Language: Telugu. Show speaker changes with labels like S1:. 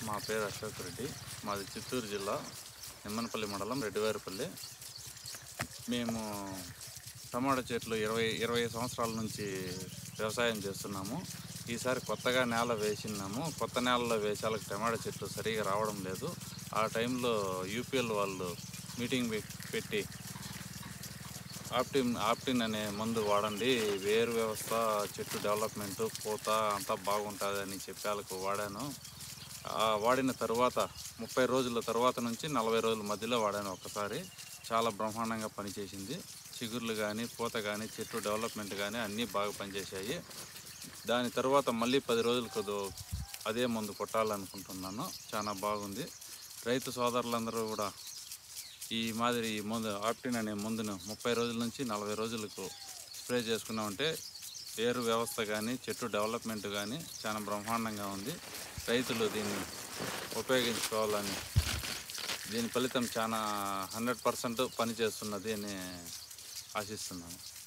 S1: మా పేరు అశోక్ రెడ్డి మాది చిత్తూరు జిల్లా నిమ్మనపల్లి మండలం రెడ్డివారిపల్లి మేము టమాటా చెట్లు ఇరవై ఇరవై సంవత్సరాల నుంచి వ్యవసాయం చేస్తున్నాము ఈసారి కొత్తగా నేల వేసినాము కొత్త నేలలో వేసాలకు టమాటా చెట్లు సరిగా రావడం లేదు ఆ టైంలో యూపీఎల్ వాళ్ళు మీటింగ్ పె- పెట్టి ఆప్టిన్ ఆప్టిన్ అనే మందు వాడండి వేరు వ్యవస్థ చెట్టు డెవలప్మెంట్ పూత అంతా బాగుంటుంది అని చెప్పాలకు వాడాను ఆ వాడిన తర్వాత ముప్పై రోజుల తర్వాత నుంచి నలభై రోజుల మధ్యలో వాడాను ఒకసారి చాలా బ్రహ్మాండంగా పనిచేసింది చిగుర్లు కానీ పూత కానీ చెట్టు డెవలప్మెంట్ కానీ అన్నీ బాగా పనిచేశాయి దాని తర్వాత మళ్ళీ పది రోజులకు దో- అదే మందు కొట్టాలనుకుంటున్నాను చాలా బాగుంది రైతు సోదరులందరూ కూడా ఈ మాదిరి ఈ మందు ఆప్టిన్ అనే మందును ముప్పై రోజుల నుంచి నలభై రోజులకు స్ప్రే చేసుకున్నామంటే వేరు వ్యవస్థ కానీ చెట్టు డెవలప్మెంట్ కానీ చాలా బ్రహ్మాండంగా ఉంది రైతులు దీన్ని ఉపయోగించుకోవాలని దీని ఫలితం చాలా హండ్రెడ్ పర్సెంట్ పనిచేస్తున్నది అని ఆశిస్తున్నాను